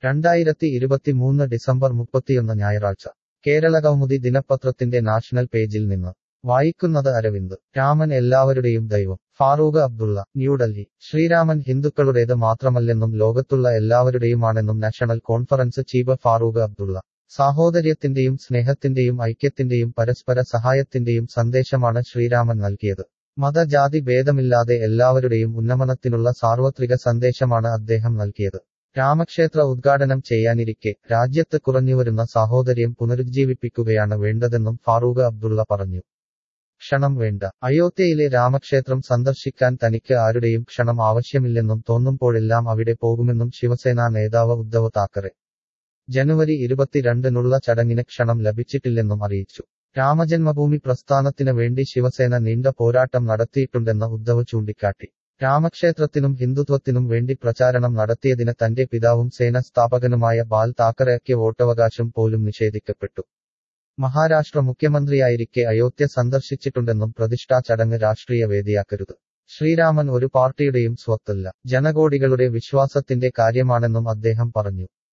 രണ്ടായിരത്തി ഇരുപത്തിമൂന്ന് ഡിസംബർ മുപ്പത്തിയൊന്ന് ഞായറാഴ്ച കേരള കൗമുദി ദിനപത്രത്തിന്റെ നാഷണൽ പേജിൽ നിന്ന് വായിക്കുന്നത് അരവിന്ദ് രാമൻ എല്ലാവരുടെയും ദൈവം ഫാറൂഖ് അബ്ദുള്ള ന്യൂഡൽഹി ശ്രീരാമൻ ഹിന്ദുക്കളുടേത് മാത്രമല്ലെന്നും ലോകത്തുള്ള എല്ലാവരുടെയുമാണെന്നും national conference chief Farooq Abdullah സാഹോദര്യത്തിന്റെയും സ്നേഹത്തിന്റെയും ഐക്യത്തിന്റെയും പരസ്പര സഹായത്തിന്റെയും സന്ദേശമാണ് ശ്രീരാമൻ നൽകിയത് മതജാതി ഭേദമില്ലാതെ എല്ലാവരുടെയും ഉന്നമനത്തിനുള്ള സാർവത്രിക സന്ദേശമാണ് അദ്ദേഹം നൽകിയത് രാമക്ഷേത്ര ഉദ്ഘാടനം ചെയ്യാനിരിക്കെ രാജ്യത്ത് കുറഞ്ഞുവരുന്ന സാഹോദര്യം പുനരുജ്ജീവിപ്പിക്കുകയാണ് വേണ്ടതെന്നും ഫാറൂഖ് അബ്ദുള്ള പറഞ്ഞു ക്ഷണം വേണ്ട അയോധ്യയിലെ രാമക്ഷേത്രം സന്ദർശിക്കാൻ തനിക്ക് ആരുടെയും ക്ഷണം ആവശ്യമില്ലെന്നും തോന്നുമ്പോഴെല്ലാം അവിടെ പോകുമെന്നും ശിവസേനാ നേതാവ് ഉദ്ധവ് താക്കറെ ജനുവരി ഇരുപത്തിരണ്ടിനുള്ള ചടങ്ങിന് ക്ഷണം ലഭിച്ചിട്ടില്ലെന്നും അറിയിച്ചു രാമജന്മഭൂമി പ്രസ്ഥാനത്തിന് വേണ്ടി ശിവസേന നീണ്ട പോരാട്ടം നടത്തിയിട്ടുണ്ടെന്ന് ഉദ്ധവ് ചൂണ്ടിക്കാട്ടി രാമക്ഷേത്രത്തിനും ഹിന്ദുത്വത്തിനും വേണ്ടി പ്രചാരണം നടത്തിയതിന് തന്റെ പിതാവും സേന സ്ഥാപകനുമായ ബാൽ താക്കറെയ്ക്ക് വോട്ടവകാശം പോലും നിഷേധിക്കപ്പെട്ടു മഹാരാഷ്ട്ര മുഖ്യമന്ത്രിയായിരിക്കെ അയോധ്യ സന്ദർശിച്ചിട്ടുണ്ടെന്നും പ്രതിഷ്ഠാ ചടങ്ങ് രാഷ്ട്രീയ വേദിയാക്കരുത് ശ്രീരാമൻ ഒരു പാർട്ടിയുടെയും സ്വത്തല്ല ജനകോടികളുടെ വിശ്വാസത്തിന്റെ കാര്യമാണെന്നും അദ്ദേഹം പറഞ്ഞു